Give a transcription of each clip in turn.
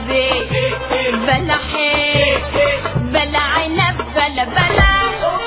زيت بلا حيط بلا عنب بلا بلا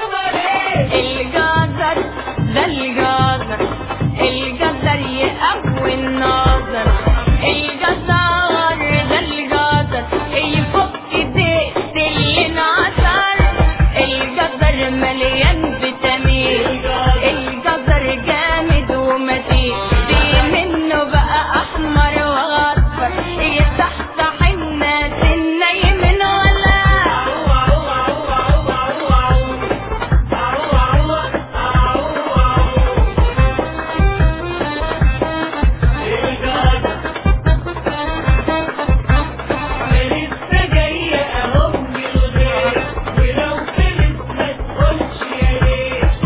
الجزر ده الجزر الجزر يقوي النظر الجزر ده الجزر يفك ديت اللي انعصر الجزر مليان فيتامين الجزر جامد ومتين في منه بقى احمر واصفر يصحصح الناس النايمين ولا لسه جاية اهو من الغير ولو خلص ما تقولش يا ريت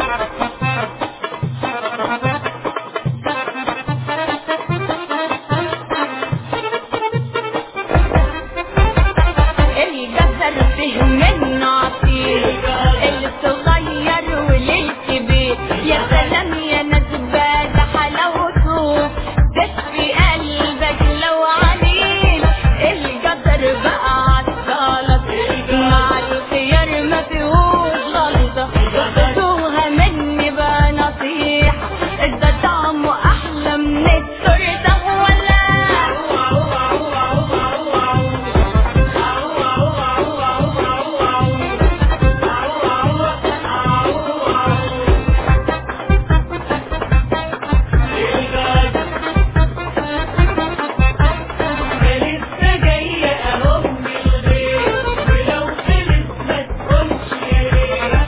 الجزر فيه منه عصير الصغير وللكبير يا سلام يا نزبة ده حلاوته تشفي قلبك لو عليل الجزر بقى عالسلط مع الخيار ما فيهوش غلطة خدوها مني بقى نصيحة ده طعمه أحلى من التورتة ولا لسه جاية اهو من الغير ولو خلص ما تقولش يا ريت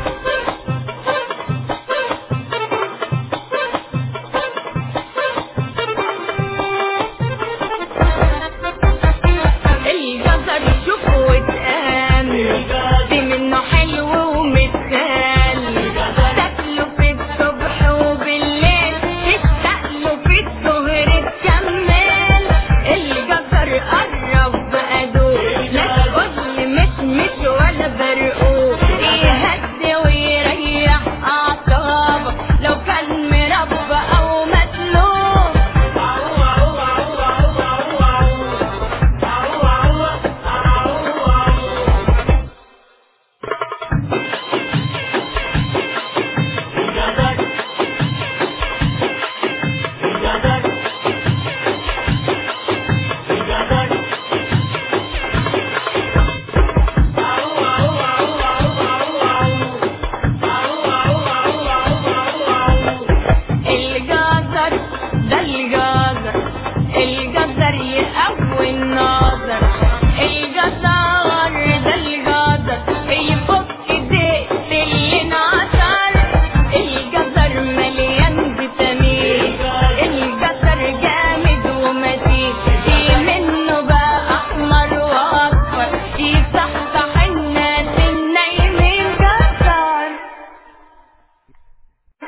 الجزر شوفوا واتقام في منه حلو ومتخال تاكله في الصبح وبالليل تستقله في الظهر تكمل الجزر قرب بقى دول لا تقولي مش مش ولا برقوق يهدي ويريح اعصابك لو كان مربى او مسلوق الجزر ده الجزر